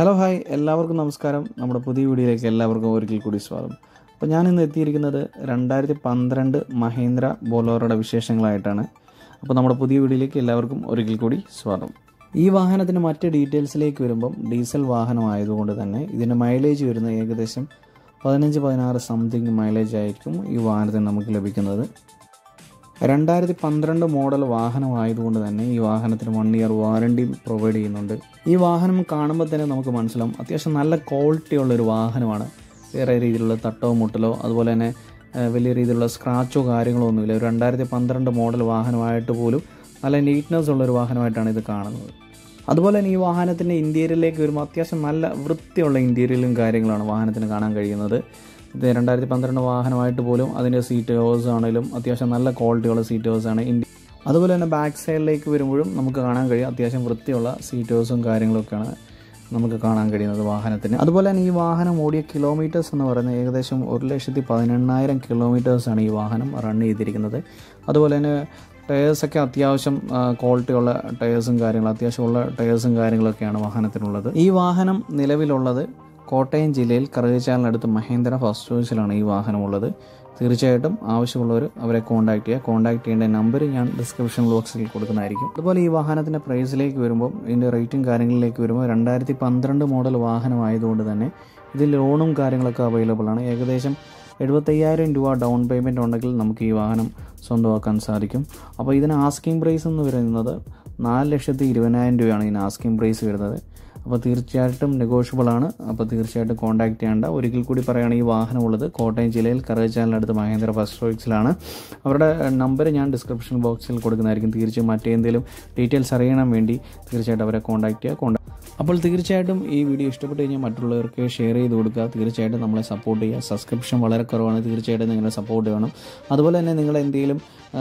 hello hi എല്ലാവർക്കും നമസ്കാരം നമ്മുടെ പുതിയ വീഡിയോയിലേക്ക് എല്ലാവർക്കും ഒരിക്കൽ കൂടി സ്വാഗതം അപ്പോൾ ഞാൻ ഇന്ന് എത്തിയിരിക്കുന്നത് രണ്ടായിരത്തി പന്ത്രണ്ട് മഹേന്ദ്ര ബോലോറയുടെ വിശേഷങ്ങളായിട്ടാണ് അപ്പോൾ നമ്മുടെ പുതിയ വീഡിയോയിലേക്ക് എല്ലാവർക്കും ഒരിക്കൽ കൂടി സ്വാഗതം ഈ വാഹനത്തിന് മറ്റ് ഡീറ്റെയിൽസിലേക്ക് വരുമ്പം ഡീസൽ വാഹനമായതുകൊണ്ട് തന്നെ ഇതിൻ്റെ മൈലേജ് വരുന്നത് ഏകദേശം പതിനഞ്ച് പതിനാറ് സംതിങ് മൈലേജ് ആയിരിക്കും ഈ വാഹനത്തിന് നമുക്ക് ലഭിക്കുന്നത് രണ്ടായിരത്തി പന്ത്രണ്ട് മോഡൽ വാഹനമായതുകൊണ്ട് തന്നെ ഈ വാഹനത്തിന് വൺ ഇയർ വാറണ്ടി പ്രൊവൈഡ് ചെയ്യുന്നുണ്ട് ഈ വാഹനം കാണുമ്പോൾ തന്നെ നമുക്ക് മനസ്സിലാവും അത്യാവശ്യം നല്ല ക്വാളിറ്റി ഉള്ള ഒരു വാഹനമാണ് വേറെ രീതിയിലുള്ള തട്ടോ മുട്ടലോ അതുപോലെ തന്നെ ഏഹ്, വലിയ രീതിയിലുള്ള സ്ക്രാച്ചോ കാര്യങ്ങളോ ഒന്നുമില്ല ഒരു രണ്ടായിരത്തി പന്ത്രണ്ട് മോഡൽ വാഹനമായിട്ട് പോലും നല്ല നീറ്റ്നെസ് ഉള്ള ഒരു വാഹനമായിട്ടാണ് ഇത് കാണുന്നത് അതുപോലെ തന്നെ ഈ വാഹനത്തിൻ്റെ ഇൻറ്റീരിയറിലേക്ക് വരുമ്പോൾ അത്യാവശ്യം നല്ല വൃത്തിയുള്ള ഇൻറ്റീരിയലും കാര്യങ്ങളാണ് വാഹനത്തിന് കാണാൻ കഴിയുന്നത് ഇത് രണ്ടായിരത്തി പന്ത്രണ്ട് വാഹനമായിട്ട് പോലും അതിൻ്റെ സീറ്റ് ഹവേഴ്സ് ആണെങ്കിലും അത്യാവശ്യം നല്ല ക്വാളിറ്റിയുള്ള സീറ്റ് ഹവേഴ്സ് ആണ് ഇന്ത്യ അതുപോലെ തന്നെ ബാക്ക് സൈഡിലേക്ക് വരുമ്പോഴും നമുക്ക് കാണാൻ കഴിയും അത്യാവശ്യം വൃത്തിയുള്ള സീറ്റ് ഹവേഴ്സും കാര്യങ്ങളൊക്കെയാണ് നമുക്ക് കാണാൻ കഴിയുന്നത് വാഹനത്തിന് അതുപോലെ തന്നെ ഈ വാഹനം ഓടിയ കിലോമീറ്റേഴ്സ് എന്ന് പറയുന്നത് ഏകദേശം ഒരു ലക്ഷത്തി പതിനെണ്ണായിരം കിലോമീറ്റേഴ്സാണ് ഈ വാഹനം റൺ ചെയ്തിരിക്കുന്നത് അതുപോലെ തന്നെ ടയേഴ്സൊക്കെ അത്യാവശ്യം ക്വാളിറ്റി ഉള്ള ടയേഴ്സും കാര്യങ്ങളും അത്യാവശ്യമുള്ള ടയേഴ്സും കാര്യങ്ങളൊക്കെയാണ് വാഹനത്തിനുള്ളത് ഈ വാഹനം നിലവിലുള്ളത് കോട്ടയം ജില്ലയിൽ കറുകച്ചാലിനടുത്ത് മഹേന്ദ്ര ഫസ്റ്റ് ചോയ്സിലാണ് ഈ വാഹനമുള്ളത് തീർച്ചയായിട്ടും ആവശ്യമുള്ളവർ അവരെ കോൺടാക്ട് ചെയ്യുക കോൺടാക്ട് ചെയ്യേണ്ട നമ്പർ ഞാൻ ഡിസ്ക്രിപ്ഷൻ ബോക്സിൽ കൊടുക്കുന്നതായിരിക്കും അതുപോലെ ഈ വാഹനത്തിൻ്റെ പ്രൈസിലേക്ക് വരുമ്പോൾ ഇതിൻ്റെ റേറ്റും കാര്യങ്ങളിലേക്ക് വരുമ്പോൾ രണ്ടായിരത്തി പന്ത്രണ്ട് മോഡൽ വാഹനമായതുകൊണ്ട് തന്നെ ഇതിൽ ലോണും കാര്യങ്ങളൊക്കെ അവൈലബിൾ ആണ് ഏകദേശം എഴുപത്തയ്യായിരം രൂപ ഡൗൺ പേയ്മെൻറ്റ് ഉണ്ടെങ്കിൽ നമുക്ക് ഈ വാഹനം സ്വന്തമാക്കാൻ സാധിക്കും അപ്പോൾ ഇതിന് ആസ്കിംഗ് പ്രൈസ് എന്ന് പറയുന്നത് നാല് ലക്ഷത്തി ഇരുപതിനായിരം രൂപയാണ് ഇതിന് ആസ്കിംഗ് പ്രൈസ് വരുന്നത് അപ്പോൾ തീർച്ചയായിട്ടും നെഗോഷ്യബിൾ ആണ് അപ്പോൾ തീർച്ചയായിട്ടും കോൺടാക്ട് ചെയ്യേണ്ട ഒരിക്കൽ കൂടി പറയുകയാണ് ഈ വാഹനമുള്ളത് കോട്ടയം ജില്ലയിൽ കറുകച്ചാലിനടുത്ത് മഹേന്ദ്ര ഫസ്റ്റ് ചോയ്സിലാണ് അവരുടെ നമ്പർ ഞാൻ ഡിസ്ക്രിപ്ഷൻ ബോക്സിൽ കൊടുക്കുന്നതായിരിക്കും തീർച്ചയായും മറ്റേന്തെങ്കിലും ഡീറ്റെയിൽസ് അറിയണം വേണ്ടി തീർച്ചയായിട്ടും അവരെ കോൺടാക്ട് ചെയ്യുക കോൺടാക്ട് അപ്പോൾ തീർച്ചയായിട്ടും ഈ വീഡിയോ ഇഷ്ടപ്പെട്ട് കഴിഞ്ഞാൽ മറ്റുള്ളവർക്ക് ഷെയർ ചെയ്ത് കൊടുക്കുക തീർച്ചയായിട്ടും നമ്മളെ സപ്പോർട്ട് ചെയ്യുക സബ്സ്ക്രിപ്ഷൻ വളരെ കുറവാണ് തീർച്ചയായിട്ടും നിങ്ങളെ സപ്പോർട്ട് ചെയ്യണം അതുപോലെ തന്നെ നിങ്ങൾ എന്തെങ്കിലും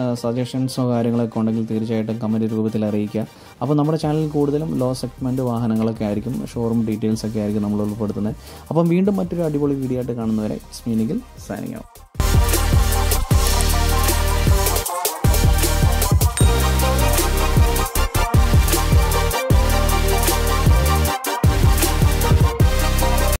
സജഷൻസോ കാര്യങ്ങളൊക്കെ ഉണ്ടെങ്കിൽ തീർച്ചയായിട്ടും കമൻറ്റ് രൂപത്തിൽ അറിയിക്കുക അപ്പോൾ നമ്മുടെ ചാനലിൽ കൂടുതലും ലോ സെഗ്മെൻറ്റ് വാഹനങ്ങളൊക്കെ ആയിരിക്കും ഷോറൂം ഡീറ്റെയിൽസ് ഒക്കെ ആയിരിക്കും നമ്മൾ ഉൾപ്പെടുത്തുന്നത് അപ്പം വീണ്ടും മറ്റൊരു അടിപൊളി വീഡിയോ ആയിട്ട് കാണുന്നവരെ സ്മീനിക്കിൽ സൈനിങ് ആവും